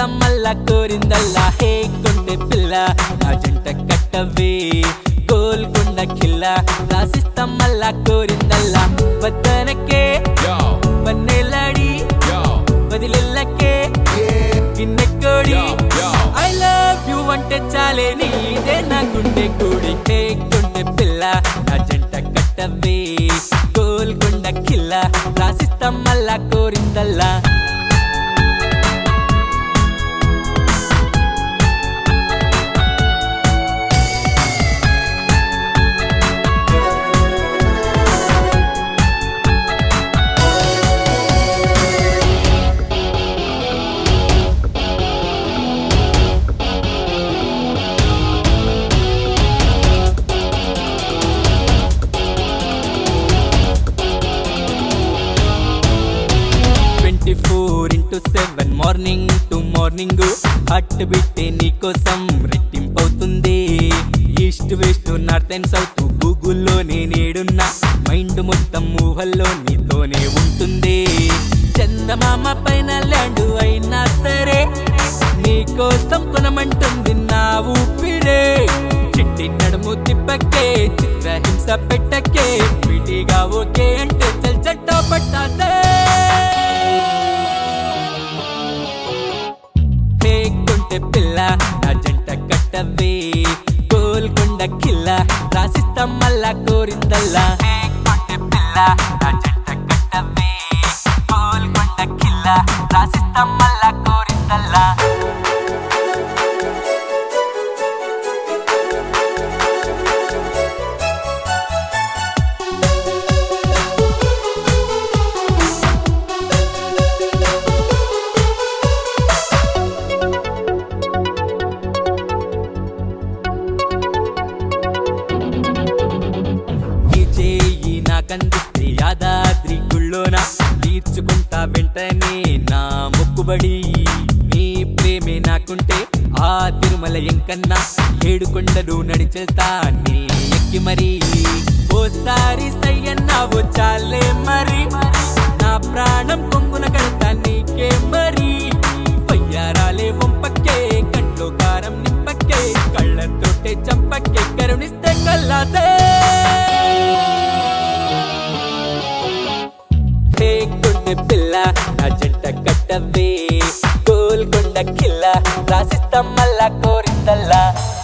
రాసిస్తాం మళ్ళా కోరిందల్లా హే కొండె పిల్ల నా జంట కట్టవే గోల్కొండ కిల్ల రాసిస్తాం మళ్ళా కోరిందల్లా వద్దనకే Yo, వన్నెలాడి yo, వదిలిల్లకే గిన్నెకోడి yo, yo. I love you అంటే చాలే నీదే నా గుండె కూడి హే కొండె పిల్ల నా జంట కట్టవే గోల్కొండ కిల్ల రాసిస్తాం మళ్ళా కోరిందల్లా twenty four into seven morning to morning అట్టు బిట్టే నీకోసం రెట్టింపవుతుంది east west north and south గూగుల్లోనే నేడున్నా మైండ్ మొత్తం ఊహల్లో నీతోనే ఉంటుంది చందమామ పైన ల్యాండ్ అయినా సరే నీకోసం కొనమంటుంది నా ఊపిరే చిట్టి నడుము తిప్పకే చిత్రహింస పెట్టకే విడిగా ఓకే అంటే చల్ చట్ట పట్టాసే హే కొంటె పిల్ల నా జంట కట్టవే గోల్కొండ కిల్ల రాసిస్తాం మళ్ళా కోరిందల్లా హే కొంటె పిల్ల నా జంట కట్టవే గోల్కొండ కిల్ల రాసిస్తాం మళ్ళా కోరిందల్లా నీ చేయి నాకందిస్తే యాదాద్రి గుళ్ళోన తీర్చుకుంటా వెంటనే నా మొక్కుబడి నీ ప్రేమే నాకుంటే ఆ తిరుమల ఎంకన్నా ఏడు కొండలు నడిచెళ్తా నీ ఎక్కి మరి ఓసారి సయ్యన్నావు చాలే మరి నా ప్రాణం కొంగున కడతా నీకే మరి వయ్యారాలే వంపక్కే కంట్లో కారం నింపక్కే కళ్ళతోటే చంపక్కే కరుణిస్తే కల్లాసే హే కొండె పిల్ల నా జంట కట్టవే గోల్కొండ కిల్ల రాసిస్తాం మళ్ళా కోరిందల్లా